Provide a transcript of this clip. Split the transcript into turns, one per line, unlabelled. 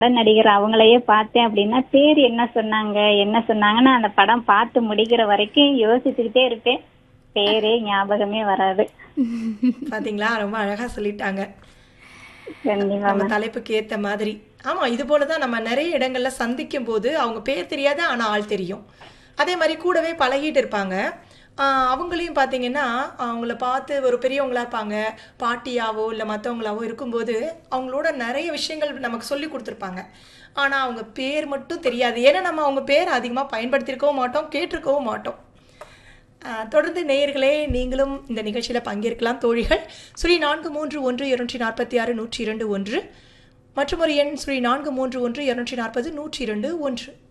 படம் நடிகர் அவங்களையே பார்த்தேன் அப்படின்னா பேர் என்ன சொன்னாங்க என்ன சொன்னாங்கன்னு அந்த படம் பார்த்து முடிக்கிற வரைக்கும் யோசிச்சுக்கிட்டே இருப்பேன் பேரே ஞாபகமே வராது
பாத்தீங்களா ரொம்ப அழகா சொல்லிட்டாங்க
கண்டிப்பா
நம்ம தலைப்புக்கு ஏத்த மாதிரி ஆமா இது போல தான் நம்ம நிறைய இடங்கள்ல சந்திக்கும் போது அவங்க பேர் தெரியாது ஆனா ஆள் தெரியும் அதே மாதிரி கூடவே பழகிட்டு இருப்பாங்க ஆஹ் அவங்களையும் பார்த்தீங்கன்னா அவங்கள பார்த்து ஒரு பெரியவங்களா இருப்பாங்க பாட்டியாவோ இல்லை மற்றவங்களாவோ இருக்கும்போது அவங்களோட நிறைய விஷயங்கள் நமக்கு சொல்லி கொடுத்துருப்பாங்க ஆனால் அவங்க பேர் மட்டும் தெரியாது ஏன்னா நம்ம அவங்க பேர் அதிகமாக பயன்படுத்தியிருக்கவும் மாட்டோம் கேட்டிருக்கவும் மாட்டோம் ஆஹ் தொடர்ந்து நேயர்களே நீங்களும் இந்த நிகழ்ச்சியில் பங்கேற்கலாம் தோழிகள் சுழி நான்கு மூன்று ஒன்று இருநூற்றி நாற்பத்தி ஆறு நூற்றி இரண்டு ஒன்று மற்றும் ஒரு எண் சுழி நான்கு மூன்று ஒன்று இருநூற்றி நாற்பது நூற்றி இரண்டு ஒன்று